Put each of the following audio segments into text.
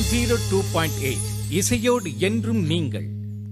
Zero two point eight இசையோடு என்றும் நீங்கள்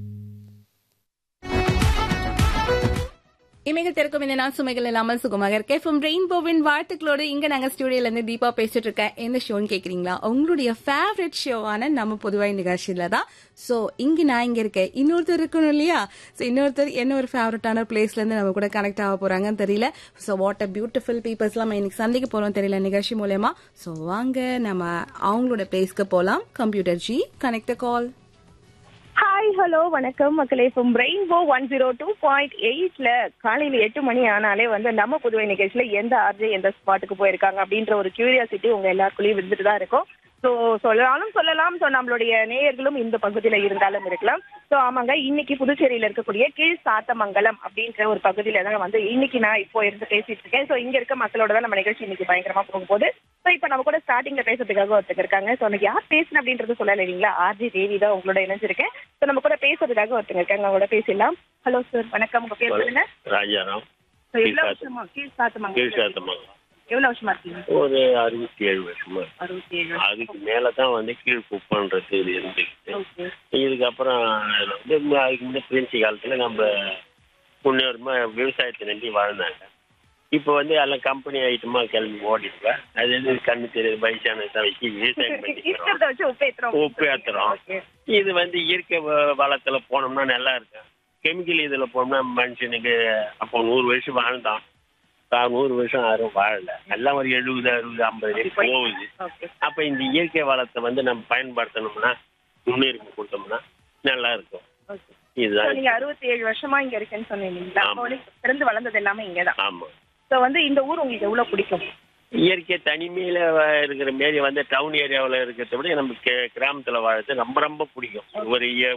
இமைகள் திறக்கும் இந்த நாள் சுமைகள் இல்லாமல் சுகமாக இருக்க ஃப்ரம் ரெயின்போவின் வாழ்த்துக்களோடு இங்க நாங்க ஸ்டுடியோல இருந்து தீபா பேசிட்டு இருக்கேன் எந்த ஷோன்னு கேக்குறீங்களா உங்களுடைய ஃபேவரட் ஷோவான நம்ம பொதுவாய் நிகழ்ச்சியில தான் சோ இங்க நான் இங்க இருக்கேன் இன்னொருத்தர் இருக்கணும் இல்லையா சோ இன்னொருத்தர் என்ன ஒரு ஃபேவரட்டான பிளேஸ்ல இருந்து நம்ம கூட கனெக்ட் ஆக போறாங்கன்னு தெரியல so what a beautiful peoples எல்லாம் இன்னைக்கு சந்திக்க போறோம் தெரியல நிகழ்ச்சி மூலயமா சோ வாங்க நம்ம அவங்களோட பிளேஸ்க்கு போலாம் கம்ப்யூட்டர் ஜி கனெக்ட் கால் ஹாய் ஹலோ வணக்கம் மக்களே from rainbow one zero two point எயிட்ல காலையில எட்டு மணி ஆனாலே வந்து நம்ம புதுவை நிகழ்ச்சியில எந்த ஆர்ஜே எந்த ஸ்பாட்டுக்கு போயிருக்காங்க அப்படின்ற ஒரு கியூரியாசிட்டி உங்க எல்லாருக்குள்ளயும் இருந்துட்டு தான் இருக்கும் ஸோ சொல்லலாலும் சொல்லலாம் ஸோ நம்மளுடைய நேயர்களும் இந்த பகுதியில இருந்தாலும் இருக்கலாம் ஸோ ஆமாங்க இன்னைக்கு புதுச்சேரியில இருக்கக்கூடிய கீழ் சாத்தமங்கலம் அப்படின்ற ஒரு பகுதியில தான் வந்து இன்னைக்கு நான் இப்போ இருந்து பேசிட்டு இருக்கேன் ஸோ இங்க இருக்க மக்களோட தான் நம்ம நிகழ்ச்சி இன்னைக்கு பயங்கரமா போகும்போது ஸோ இப்போ நம்ம கூட ஸ்டார்டிங்ல பேசுறதுக்காக ஒருத்தர் இருக்காங்க ஸோ எனக்கு யார் பேசுன அப்படின்றது சொல்லல இல்லைங்களா ஆர்ஜி தேவி தான் உங்களோட இணைஞ்சிருக்கேன் ஸோ நம்ம கூட பேசுறதுக்காக ஒருத்தங்க இருக்காங்க அவங்க கூட பேசிடலாம் ஹலோ சார் வணக்கம் உங்க பேர் சொல்லுங்க ராஜாராம் ஸோ எவ்வளவு வருஷமா கீழ் சாத்தமங்கலம் கீழ்சாத்தமங்கலம் எவ்வளவு வருஷமா இருக்கீங்க ஒரு அறுபத்தி ஏழு வருஷமா இருக்கு. அறுபத்தி ஏழு அதுக்கு மேல தான் வந்து கீழ் குப்பன்றது இது இருந்துச்சு ஓகே இதுக்கப்புறம் வந்து ம- அதுக்கு முன்னே பிரின்சி காலத்துல நம்ம முன்னேறமா விவசாயத்தை நம்பி வாழ்ந்தாங்க இப்போ வந்து எல்லாம் கம்பெனி ஐட்டமா கிளம்பி ஓடிடுவேன் அது எது கண்ணு தெரியுது வயசானதை வச்சு விவசாயம் பண்ணிக்கிறோம் இருக்கிறத வச்சு உப்பு ஏத்துறோம் உப்பு ஏத்துறோம் ஓகே இது வந்து இயற்கை வ- வளத்துல போனோம்னா நல்லா இருக்கும் கெமிக்கல் இதுல போனோம்னா மனுஷனுக்கு அப்போ நூறு வருஷம் வாழ்ந்தான் தான் நூறு வருஷம் யாரும் வாழல எல்லாம் ஒரு எழுபது அறுபது ஐம்பது வரைக்கும் போகுது ஓகே அப்ப இந்த இயற்கை வளத்தை வந்து நம்ம பயன்படுத்தணும்னா முன்னுரிமை கொடுத்தோம்னா நல்லா இருக்கும் ஓகே இதுதான் நீங்க அறுபத்தி ஏழு வருஷமா இங்க இருக்கேன்னு சொன்னீங்க அப்போ ஆமா. வந்து பிறந்து வளர்ந்தது எல்லாமே இங்கதான் ஆமா சோ வந்து இந்த ஊர் உங்களுக்கு எவ்வளவு பிடிக்கும் இயற்கை தனிமையில வ- இருக்கிற மாரி வந்து டவுன் ஏரியாவில் இருக்கிறத விட நம்ம கே- கிராமத்துல வாழறது ரொம்ப ரொம்ப பிடிக்கும் ஒரு இய-